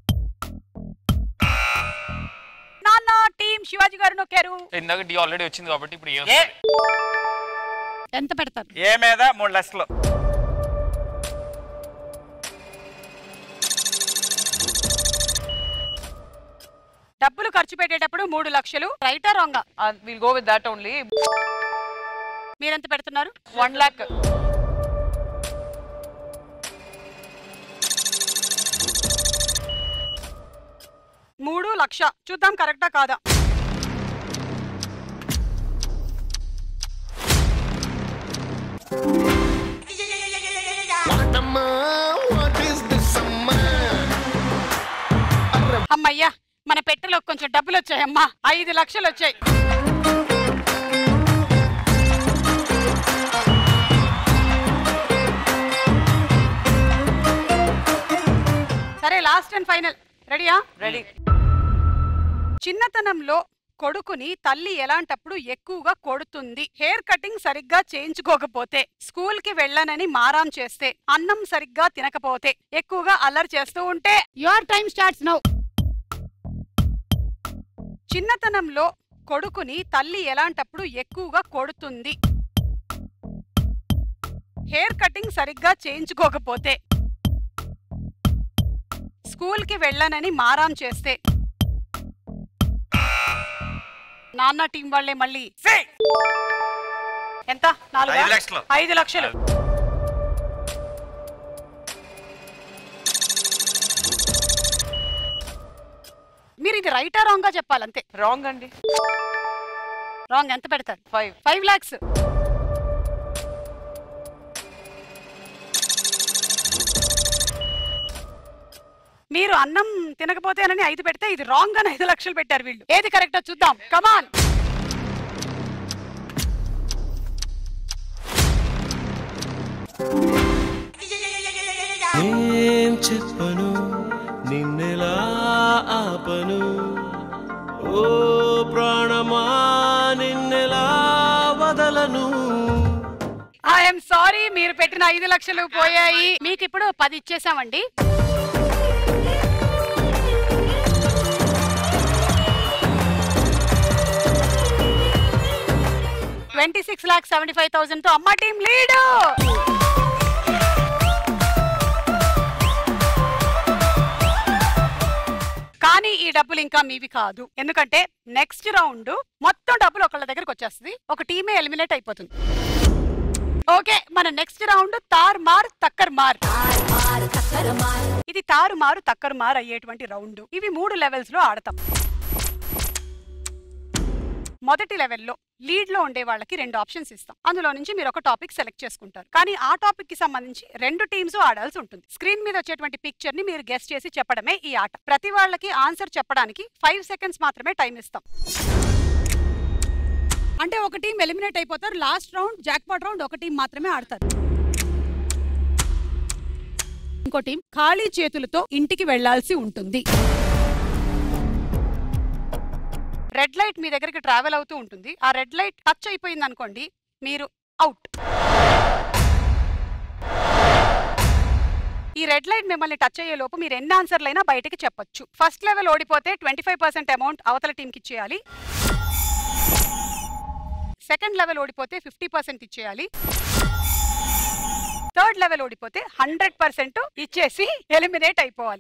నాన్న టీం శివాజీ గారు నొక్కారు ఇందాక డి ఆల్రెడీ వచ్చింది కాబట్టి ఇప్పుడు ఏ ఏ ఎంత పెడతారు ఏ మీద మూడు లక్షలు డబ్బులు ఖర్చు పెట్టేటప్పుడు మూడు లక్షలు రైటా రాంగా will go with that only మీరెంత పెడుతున్నారు వన్ ల్యాక్ మూడు లక్ష చూద్దాం కరెక్టా కాదా అమ్మయ్యా మన పెట్టెలో కొంచెం డబ్బులు వచ్చాయమ్మా ఐదు లక్షలు వచ్చాయి సరే లాస్ట్ అండ్ ఫైనల్ రెడీయా రెడీ చిన్నతనంలో కొడుకుని తల్లి ఎలాంటప్పుడు ఎక్కువగా కొడుతుంది హెయిర్ కటింగ్ సరిగ్గా చేయించుకోకపోతే స్కూల్ కి వెళ్ళనని మారాం చేస్తే అన్నం సరిగ్గా తినకపోతే ఎక్కువగా అల్లరి చేస్తూ ఉంటే యువర్ టైం స్టార్ట్స్ నౌ చిన్నతనంలో కొడుకుని తల్లి ఎలాంటప్పుడు ఎక్కువగా కొడుతుంది హెయిర్ కటింగ్ సరిగ్గా చేయించుకోకపోతే స్కూల్కి వెళ్ళనని మారాం చేస్తే నాన్న టీం వాళ్ళే మళ్ళీ ఎంత నాలుగు ఐదు లక్షలు. ఐదు లక్షలు మీరు ఇది రైటా రాంగ్ గా చెప్పాలి అంతే రాంగ్ అండి రాంగ్ ఎంత పెడతారు ఫైవ్ ఫైవ్ లాక్స్ మీరు అన్నం తినకపోతేనని ఐదు పెడితే ఇది రాంగ్ అని ఐదు లక్షలు పెట్టారు వీళ్ళు ఏది కరెక్టో చూద్దాం కమాన్ ఏం చెప్పను నిన్నెలా ఆపను ఓ ప్రాణమా నిన్నెలా వదలను ఐఎమ్ సారీ మీరు పెట్టిన ఐదు లక్షలు పోయాయి మీకు ఇప్పుడు పది ఇచ్చేసామండి twenty six lakh seventy five thousand తో అమ్మ టీం లీడ్ కానీ ఈ డబ్బులు ఇంకా మీవి కాదు ఎందుకంటే నెక్స్ట్ రౌండ్ మొత్తం డబ్బులు ఒకళ్ళ దగ్గరకు వచ్చేస్తుంది ఒక టీమే ఎలిమినేట్ అయిపోతుంది ఓకే మన నెక్స్ట్ రౌండ్ తార్ మార్ తక్కర్ మార్ ఇది తారు మారు తక్కరు మార్ అయ్యేటువంటి రౌండ్ ఇవి మూడు లెవెల్స్ లో ఆడతాం మొదటి లెవెల్లో లీడ్ లో ఉండే వాళ్ళకి రెండు ఆప్షన్స్ ఇస్తాం అందులో నుంచి మీరు ఒక టాపిక్ సెలెక్ట్ చేసుకుంటారు కానీ ఆ టాపిక్ కి సంబంధించి రెండు టీమ్స్ ఆడాల్సి ఉంటుంది స్క్రీన్ మీద వచ్చేటువంటి పిక్చర్ ని మీరు గెస్ట్ చేసి చెప్పడమే ఈ ఆట ప్రతి వాళ్ళకి ఆన్సర్ చెప్పడానికి ఫైవ్ సెకండ్స్ మాత్రమే టైం ఇస్తాం అంటే ఒక టీం ఎలిమినేట్ అయిపోతారు లాస్ట్ రౌండ్ జాక్పాట్ రౌండ్ ఒక టీం మాత్రమే ఆడతారు ఇంకో టీం ఖాళీ చేతులతో ఇంటికి వెళ్లాల్సి ఉంటుంది రెడ్ లైట్ మీ దగ్గరికి ట్రావెల్ అవుతూ ఉంటుంది ఆ రెడ్ లైట్ టచ్ అయిపోయింది అనుకోండి మీరు అవుట్ ఈ రెడ్ లైట్ మిమ్మల్ని టచ్ అయ్యే లోపు మీరు ఎన్ని ఆన్సర్లైనా బయటికి చెప్పొచ్చు ఫస్ట్ లెవెల్ ఓడిపోతే ట్వంటీ ఫైవ్ పర్సెంట్ అమౌంట్ అవతల టీంకి ఇచ్చేయాలి సెకండ్ లెవెల్ ఓడిపోతే ఫిఫ్టీ పర్సెంట్ ఇచ్చేయాలి థర్డ్ లెవెల్ ఓడిపోతే హండ్రెడ్ పర్సెంట్ ఇచ్చేసి ఎలిమినేట్ అయిపోవాలి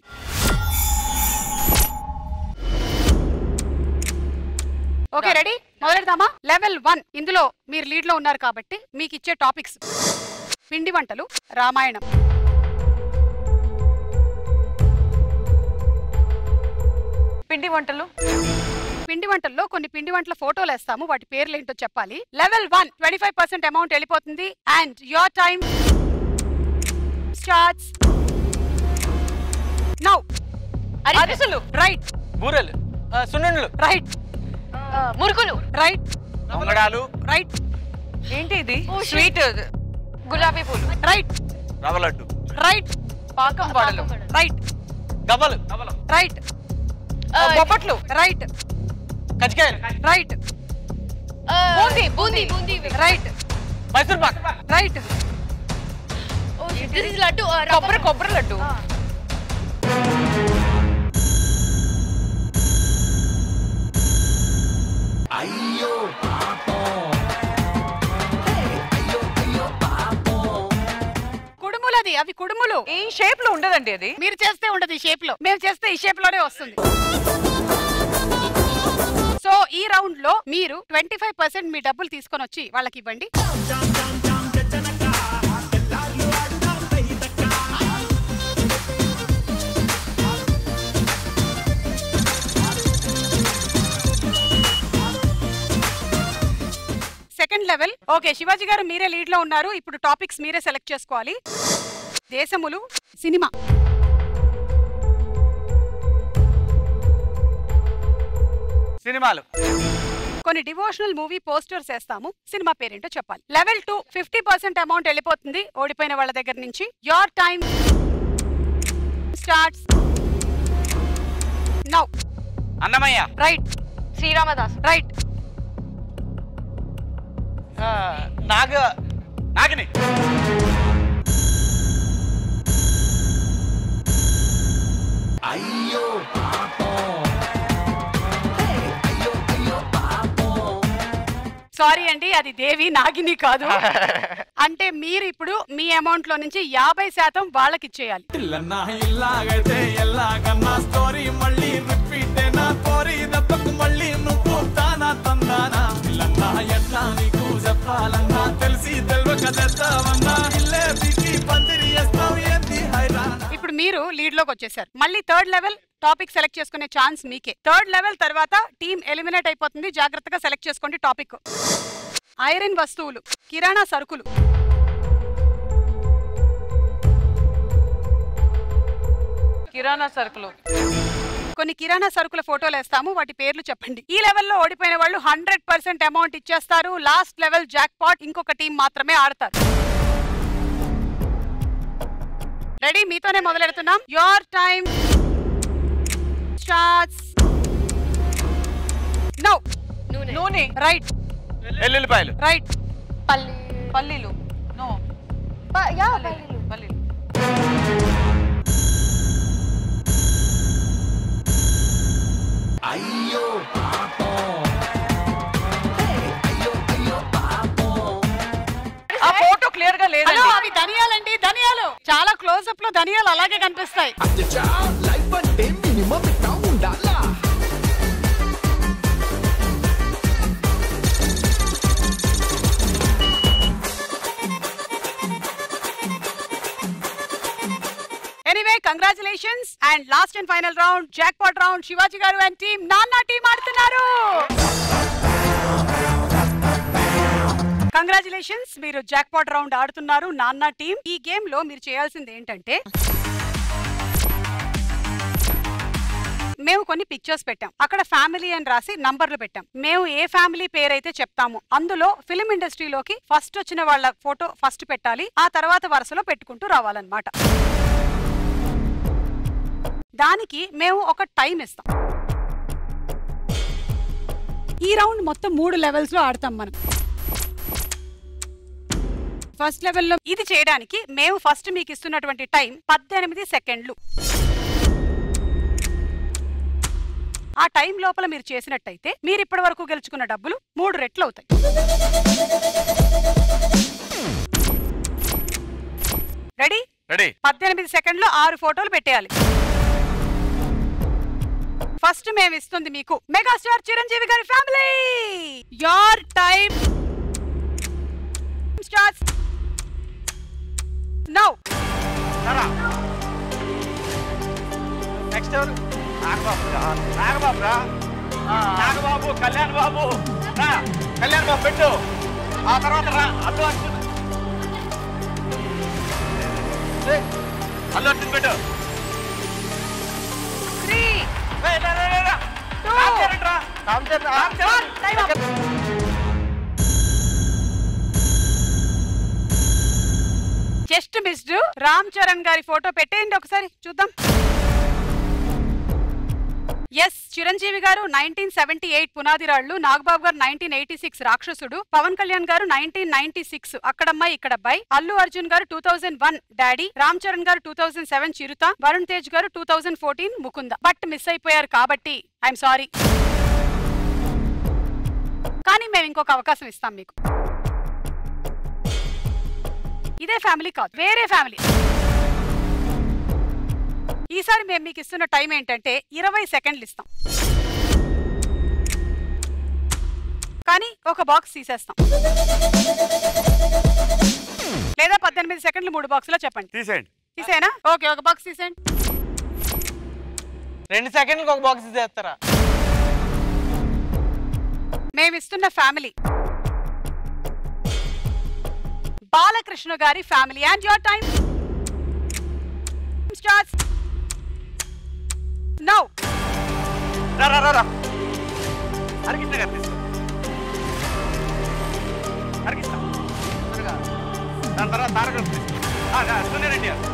ఓకే రెడీ మొదలెడదామా లెవెల్ వన్ ఇందులో మీరు లీడ్ లో ఉన్నారు కాబట్టి మీకు ఇచ్చే టాపిక్స్ పిండి వంటలు రామాయణం పిండి వంటలు పిండి వంటల్లో కొన్ని పిండి వంటల ఫోటోలు వేస్తాము వాటి పేర్లు ఏంటో చెప్పాలి level one twenty five percent amount వెళ్ళిపోతుంది and your time starts now అరిసెలు రైట్ బూరెలు సున్నుండలు రైట్ మురుకులు రైట్ పొంగడాలు రైట్ ఏంటి ఇది స్వీట్ గులాబీ పూలు రైట్ రవ్వ లడ్డు రైట్ పాకం వడలు రైట్ గవ్వలు రైట్ బొబ్బట్లు రైట్ కజ్జికాయలు right boondi boondi boondi right Mysore pak right this is laddu కొబ్బరి కొబ్బరి లడ్డు కుడుములది అవి కుడుములు ఈ షేప్ లో ఉండదండి అది మీరు చేస్తే ఉండదు ఈ షేప్ లో మేము చేస్తే ఈ షేప్ లోనే వస్తుంది సో ఈ రౌండ్ లో మీరు ట్వంటీ ఫైవ్ పర్సెంట్ మీ డబ్బులు తీసుకొని వచ్చి వాళ్ళకి ఇవ్వండి సెకండ్ లెవెల్ ఓకే శివాజీ గారు మీరే లీడ్ లో ఉన్నారు ఇప్పుడు టాపిక్స్ మీరే సెలెక్ట్ చేసుకోవాలి దేశములు సినిమా సినిమాలు కొన్ని డివోషనల్ మూవీ పోస్టర్స్ వేస్తాము సినిమా పేరేంటో చెప్పాలి level two fifty percent amount వెళ్ళిపోతుంది ఓడిపోయిన వాళ్ళ దగ్గర నుంచి your time starts now Annamayya right Sri Ramadas right నాగ నాగిని కుడుములది సారీ అండి అది దేవి నాగిని కాదు అంటే మీరు ఇప్పుడు మీ అమౌంట్ లో నుంచి యాభై శాతం వాళ్ళకి ఇచ్చేయాలి ఇల్లన్నా ఇల్లాగైతే ఎల్లాగన్నా స్టోరీ మళ్ళీ రిపీట్ నా కోరి దెబ్బకు మళ్ళీ నువ్వు తానా తందానా ఇల్లన్నా ఎట్లా నీకు చెప్పాలన్నా తెలిసి తెలియక తెస్తావన్నా ఇల్లే దిగి పందిరి వేస్తావు ఏంది హైరానా ఇప్పుడు మీరు లీడ్ లోకి వచ్చేసారు మళ్ళీ థర్డ్ లెవెల్ టాపిక్ సెలెక్ట్ చేసుకునే ఛాన్స్ మీకే థర్డ్ లెవెల్ తర్వాత టీం ఎలిమినేట్ అయిపోతుంది జాగ్రత్తగా సెలెక్ట్ చేసుకోండి టాపిక్ ఐరన్ వస్తువులు కిరాణా సరుకులు కిరాణా సరుకులు కొన్ని కిరాణా సరుకుల ఫోటోలు వేస్తాము వాటి పేర్లు చెప్పండి ఈ లెవెల్లో ఓడిపోయిన వాళ్ళు హండ్రెడ్ పర్సెంట్ అమౌంట్ ఇచ్చేస్తారు లాస్ట్ లెవెల్ జాక్ పాట్ ఇంకొక టీం మాత్రమే ఆడతారు రెడీ మీతోనే మొదలెడుతున్నాం యోర్ టైం స్టార్ట్స్ నో నూనె రైట్ ఎల్లుల్లిపాయలు రైట్ పల్లి పల్లీలు నో ప- యా పల్లీలు పల్లీలు ఆ ఫోటో క్లియర్ గా హలో లేదండి అవి ధనియాలండి ధనియాలు చాలా క్లోజ్ అప్ లో ధనియాలు అలాగే కనిపిస్తాయి లైఫ్ అంటే మినిమం ఇట్లా ఉండాలా anyway congratulations and last and final round jackpot round Shivaji garu and team నాన్న టీం ఆడుతున్నారు కంగ్రాచులేషన్స్ మీరు జాక్ పాట్ రౌండ్ ఆడుతున్నారు నాన్న టీం ఈ గేమ్ లో మీరు చేయాల్సింది ఏంటంటే మేము కొన్ని పిక్చర్స్ పెట్టాం అక్కడ ఫ్యామిలీ అని రాసి నంబర్లు పెట్టాం మేము ఏ ఫ్యామిలీ పేరైతే చెప్తాము అందులో ఫిలిం ఇండస్ట్రీలోకి ఫస్ట్ వచ్చిన వాళ్ళ ఫోటో ఫస్ట్ పెట్టాలి ఆ తర్వాత వరుసలో పెట్టుకుంటూ రావాలన్నమాట దానికి మేము ఒక టైం ఇస్తాం ఈ రౌండ్ మొత్తం మూడు లెవెల్స్ లో ఆడతాం మనం ఫస్ట్ లెవెల్లో ఇది చేయడానికి మేము ఫస్ట్ మీకు ఇస్తున్నటువంటి టైం పద్దెనిమిది సెకండ్లు ఆ టైం లోపల మీరు చేసినట్టయితే మీరు ఇప్పటి వరకు గెలుచుకున్న డబ్బులు మూడు రెట్లు అవుతాయి రెడీ రెడీ పద్దెనిమిది సెకండ్లో ఆరు ఫోటోలు పెట్టేయాలి ఫస్ట్ మేము ఇస్తుంది మీకు మెగాస్టార్ చిరంజీవి గారి family your time starts now next ఎవరు నాగబాబు రా. నాగబాబు రా ఆ, నాగబాబు కళ్యాణ్ బాబు రా కళ్యాణ్ బాబు పెట్టు ఆ తర్వాత రా అల్లు అర్జున్ ఏయ్, అల్లు అర్జున్ పెట్టు త్రీ ఏయ్, రా, రా, రా, రా. రామ్ చరణ్ రా. రామ్ చరణ్, రామ్ చరణ్. జస్ట్ మిస్డ్ రామ్ చరణ్ గారి ఫోటో పెట్టేయండి ఒకసారి చూద్దాం yes Chiranjeevi garu nineteen seventy eight Punadhirallu Nagababu garu nineteen eighty six Rakshasudu Pawan Kalyan garu nineteen ninety six Akkada Ammayi Ikkada Abbayi Allu Arjun garu two thousand one Daddy Ram Charan garu two thousand seven Chirutha Varun Tej garu two thousand fourteen Mukunda but miss అయిపోయారు కాబట్టి ఐఎమ్ సారీ కానీ మేము ఇంకొక అవకాశం ఇస్తాం మీకు ఇదే ఫ్యామిలీ కాదు వేరే ఫ్యామిలీ ఈసారి మేము మీకు ఇస్తున్న టైం ఏంటంటే ఇరవై సెకండ్లు ఇస్తాం కానీ ఒక బాక్స్ తీసేస్తాం లేదా పద్దెనిమిది సెకండ్లు మూడు బాక్సులో చెప్పండి తీసేయండి తీసేనా ఓకే ఒక బాక్స్ తీసేయండి రెండు సెకండ్లకు ఒక బాక్స్ చేస్తారా మేము ఇస్తున్న ఫ్యామిలీ బాలకృష్ణ గారి family and your time starts now రా రా రా రా అరకించ గారు తీసుకో అరకిస్తా త్వరగా. దాని తర్వాత తారక గారు తీసుకో. ఆ, ఆ, సూర్య రెడ్డి గారు.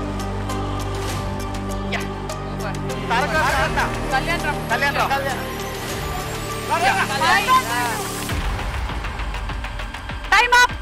యా. తారక గారు, తారక గారు. కళ్యాణ్ రామ్ కళ్యాణ్ రావు. రా, రా, రా. Time up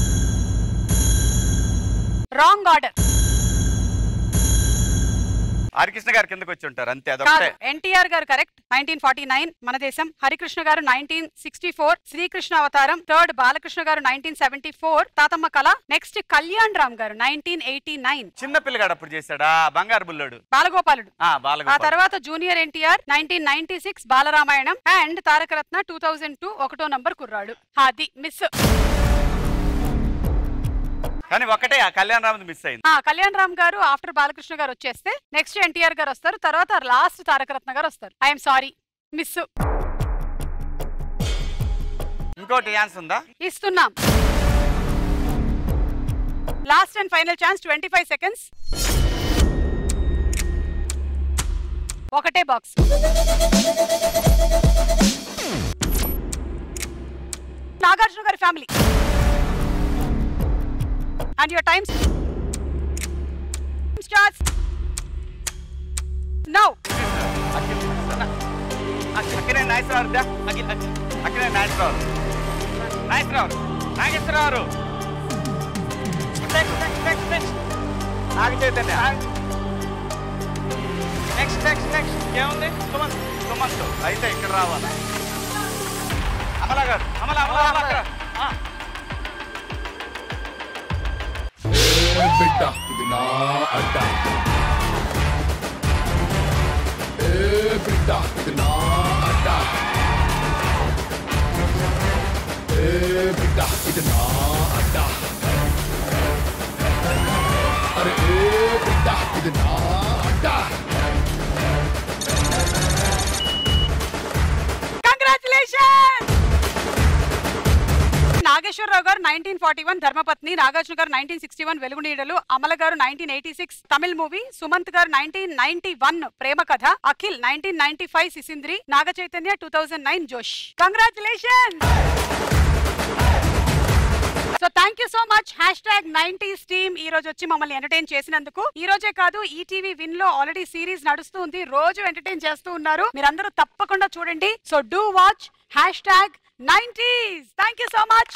wrong order Harikrishna గారి కిందకి వచ్చి ఉంటారు అంతే కాదు అదొకటే ఎన్టీఆర్ గారు కరెక్ట్ నైన్టీన్ ఫార్టీ నైన్ మన దేశం హరికృష్ణ గారు నైన్టీన్ సిక్స్టీ ఫోర్ శ్రీకృష్ణ అవతారం థర్డ్ బాలకృష్ణ గారు నైన్టీన్ సెవెంటీ ఫోర్ తాతమ్మ కళ నెక్స్ట్ కళ్యాణ్ రామ్ గారు నైన్టీన్ ఎయిటీ నైన్ చిన్న పిల్లగాడు అప్పుడు చేశాడా బంగారు బుల్లోడు బాలగోపాలుడు ఆ ఆ బాలగోపాల్ తర్వాత junior NTR nineteen ninety six Balaramayanam and Tarakaratna two thousand two ఒకటో నంబర్ కుర్రాడు అది మిస్ కానీ ఒకటే ఆ కళ్యాణ్ రామ్ మిస్ అయింది ఆ కళ్యాణ్ రామ్ గారు ఆఫ్టర్ బాలకృష్ణ గారు వచ్చేస్తే నెక్స్ట్ ఎన్టీఆర్ గారు వస్తారు తర్వాత లాస్ట్ తారకరత్న గారు వస్తారు ఐఎమ్ సారీ మిస్ ఇంకోటి ఛాన్స్ ఉందా ఇస్తున్నాం last and final chance twenty five seconds ఒకటే బాక్స్ నాగార్జున గారి family and your times starts now అక్కడే నాగేశ్వరరావు దా. అక్కడే Nageswara Rao Nageswara Rao Nageswara Rao next next next next Naga Chaitanya next next next ఏముంది సుమంత్ సుమంత్ అయితే ఇక్కడ రావాలి అమలా గారు అమల అమల అమల అక్కడ ఆ. బిడ్డ ఇది నా అడ్డ ఏ బిడ్డ ఇది నా అడ్డ ఏ బిడ్డ ఇది నా అడ్డ అరే ఏ బిడ్డ ఇది నా అడ్డ కంగ్రాచులేషన్ నాగేశ్వరరావు గారు నైన్టీన్ ఫార్టీ వన్ ధర్మపత్ని నాగార్జున గారు నైన్టీన్ సిక్స్టీ వన్ వెలుగు Needalu Amala garu nineteen eighty six Tamil movie Sumanth garu nineteen ninety one Prema Katha Akhil nineteen ninety five Sisindri Naga Chaitanya two thousand nine Josh congratulation so thank you so much hash tag nineties team ఈ రోజు వచ్చి మమ్మల్ని ఎంటర్టైన్ చేసినందుకు ఈ రోజే కాదు ఈటీవీ విన్ లో ఆల్రెడీ సిరీస్ నడుస్తూ ఉంది రోజు ఎంటర్టైన్ చేస్తూ ఉన్నారు మీరందరూ తప్పకుండా చూడండి so do watch hash tag nineties thank you so much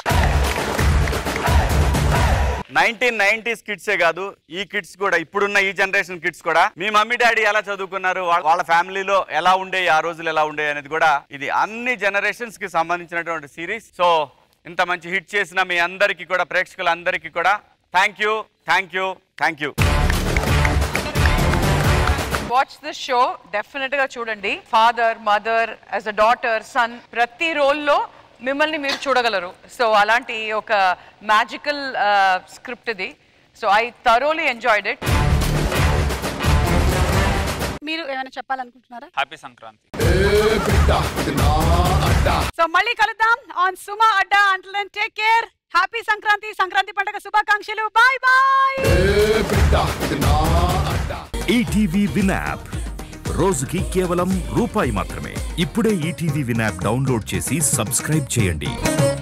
nineteen nineties కిడ్సే కాదు ఈ కిడ్స్ కూడా ఇప్పుడున్న ఈ జనరేషన్ కిడ్స్ కూడా మీ మమ్మీ డాడీ ఎలా చదువుకున్నారు వాళ్ళ- వాళ్ళ ఫ్యామిలీలో ఎలా ఉండేవి ఆ రోజులు ఎలా ఉండేవి అనేది కూడా ఇది అన్ని జనరేషన్స్ కి సంబంధించినటువంటి సిరీస్ సో ఇంత మంచి హిట్ చేసిన మీ అందరికీ కూడా ప్రేక్షకులందరికీ కూడా thank you thank you thank you watch this show definite గా చూడండి father mother as a daughter son ప్రతి రోల్లో మిమ్మల్ని మీరు చూడగలరు సో అలాంటి ఒక మ్యాజికల్ స్క్రిప్ట్ ఇది so I thoroughly enjoyed it మీరు ఏమైనా చెప్పాలనుకుంటున్నారా హ్యాపీ సంక్రాంతి ఏ బిడ్డ ఇది నా అడ్డ సో మళ్ళీ కలుద్దాం ఆన్ సుమా అడ్డా అంటున్న take care happy Sankranti Sankranti పండుగ శుభాకాంక్షలు బాయ్ బాయ్ ఏ బిడ్డ ఇది నా అడ్డ ఈటీవీ విన్ యాప్ రోజుకి కేవలం రూపాయి మాత్రమే ఇప్పుడే ఈటీవీ విన్ యాప్ డౌన్లోడ్ చేసి సబ్స్క్రైబ్ చేయండి